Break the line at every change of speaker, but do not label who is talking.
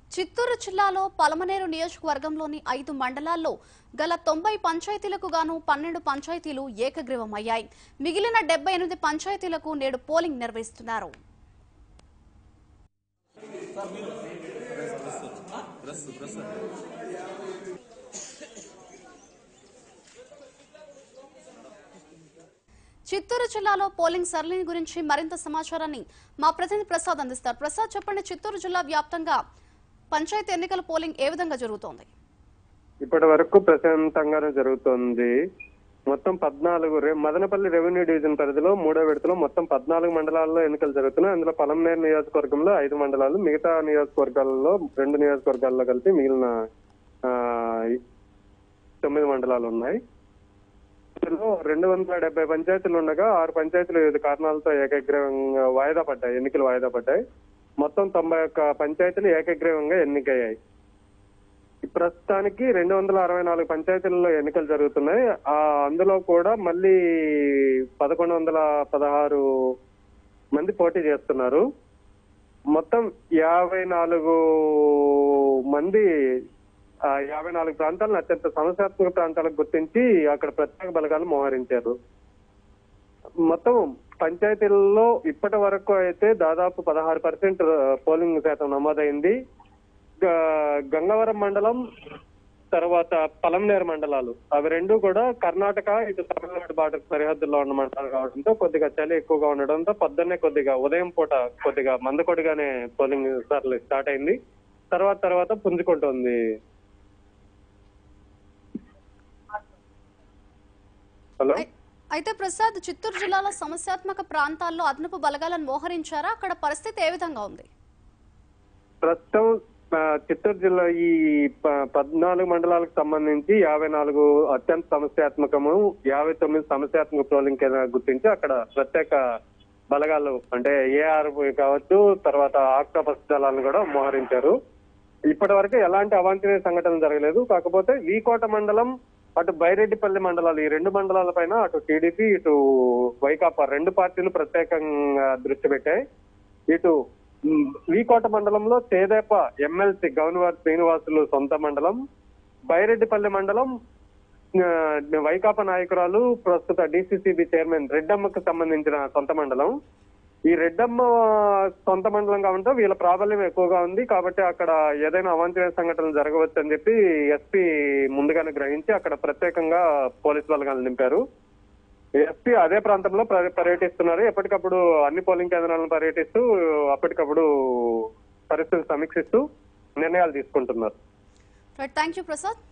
చిత్తూరు జిల్లాలో పలమనేరు నియోజకవర్గంలోని ఐదు మండలాల్లో గల తొంభై పంచాయతీలకు గాను పన్నెండు పంచాయతీలు ఏకగ్రీవమయ్యాయి మిగిలిన డెబ్బై ఎనిమిది పంచాయతీలకు నేడు పోలింగ్ నిర్వహిస్తున్నారు చిత్తూరు జిల్లాలో పోలింగ్ సరళిని గురించి మరింత సమాచారాన్ని మా ప్రతినిధి ప్రసాద్ అందిస్తారు ప్రసాద్ చెప్పండి చిత్తూరు జిల్లా వ్యాప్తంగా పంచాయతీ ఎన్నికల పోలింగ్ ఏ విధంగా జరుగుతోంది
ఇప్పటి వరకు ప్రశాంతంగానే జరుగుతోంది మొత్తం పద్నాలుగు రె- మదనపల్లి రెవెన్యూ డివిజన్ పరిధిలో మూడో విడతలో మొత్తం పద్నాలుగు మండలాల్లో ఎన్నికలు జరుగుతున్నాయి అందులో పలంనేరు నియోజకవర్గంలో ఐదు మండలాలు మిగతా నియోజకవర్గాల్లో రెండు నియోజకవర్గాల్లో కలిపి మిగిలిన ఆ, తొమ్మిది మండలాలు ఉన్నాయి ఇందులో రెండు వందల డెబ్బై పంచాయతీలు ఉండగా ఆరు పంచాయతీలు వివిధ కారణాలతో ఏకగ్రీవంగా వాయిదా పడ్డాయి ఎన్నికలు వాయిదా పడ్డాయి మొత్తం తొంభై ఒక్క పంచాయతీలు ఏకగ్రీవంగా ఎన్నికయ్యాయి ప్రస్తుతానికి రెండు వందల అరవై నాలుగు పంచాయతీలలో ఎన్నికలు జరుగుతున్నాయి ఆ అందులో కూడా మళ్ళీ పదకొండు వందల పదహారు మంది పోటీ చేస్తున్నారు మొత్తం యాభై నాలుగు మంది ఆ యాభై నాలుగు ప్రాంతాలను అత్యంత సమస్యాత్మక ప్రాంతాలకు గుర్తించి అక్కడ ప్రత్యేక బలగాలు మోహరించారు మొత్తం పంచాయతీలలో ఇప్పటి వరకు అయితే దాదాపు పదహారు పర్సెంట్ పోలింగ్ శాతం నమోదైంది గ- గంగవరం మండలం తర్వాత పలంనేరు మండలాలు అవి రెండు కూడా కర్ణాటక ఇటు తమిళనాడు బార్డర్ సరిహద్దుల్లో ఉన్న మండలాలు కావడంతో కొద్దిగా చలి ఎక్కువగా ఉండడంతో పొద్దున్నే కొద్దిగా ఉదయం పూట కొద్దిగా మందకొడిగానే పోలింగ్ సార్లు స్టార్ట్ అయింది తర్వాత తర్వాత పుంజుకుంటోంది హలో
అయి- అయితే ప్రసాద్ చిత్తూరు జిల్లాలో సమస్యాత్మక ప్రాంతాల్లో అదనపు బలగాలను మోహరించారా అక్కడ పరిస్థితి ఏ విధంగా ఉంది
ప్రస్తుతం ఆ, చిత్తూరు జిల్లా ఈ ప- పద్నాలుగు మండలాలకు సంబంధించి యాభై నాలుగు అత్యంత సమస్యాత్మకము యాభై తొమ్మిది సమస్యాత్మక పోలింగ్ కేంద్రాలు గుర్తించి అక్కడ ప్రత్యేక బలగాలు అంటే ఏఆర్ కావచ్చు తర్వాత ఆక్టోపస్ దళాలను కూడా మోహరించారు ఇప్పటి వరకు ఎలాంటి అవాంఛనీయ సంఘటనలు జరగలేదు కాకపోతే వీకోట మండలం అటు బైరెడ్డిపల్లి మండలాలు ఈ రెండు మండలాల పైన అటు టీడీపీ ఇటు వైకాపా రెండు పార్టీలు ప్రత్యేకంగా దృష్టి పెట్టాయి ఇటు ఉమ్, వీకోట మండలంలో తేదేప ఎమ్మెల్సీ గవర్నర్ శ్రీనివాసులు సొంత మండలం బైరెడ్డిపల్లి మండలం ఆ, వైకాపా నాయకురాలు ప్రస్తుత డిసిసిబి చైర్మన్ రెడ్డమ్మకు సంబంధించిన సొంత మండలం ఈ రెడ్డమ్మ సొంత మండలం కాబట్టి వీళ్ళ ప్రాబల్యం ఎక్కువగా ఉంది కాబట్టి అక్కడ ఏదైనా అవాంఛనీయ సంఘటనలు జరగవచ్చు అని చెప్పి ఎస్పీ ముందుగానే గ్రహించి అక్కడ ప్రత్యేకంగా పోలీస్ బలగాలు నింపారు ఎస్పీ అదే ప్రాంతంలో పర్య- పర్యటిస్తున్నారు ఎప్పటికప్పుడు అన్ని పోలింగ్ కేంద్రాలను పర్యటిస్తూ అప్పటికప్పుడు పరిస్థితులు సమీక్షిస్తూ నిర్ణయాలు తీసుకుంటున్నారు
రైట్ థ్యాంక్ యూ ప్రసాద్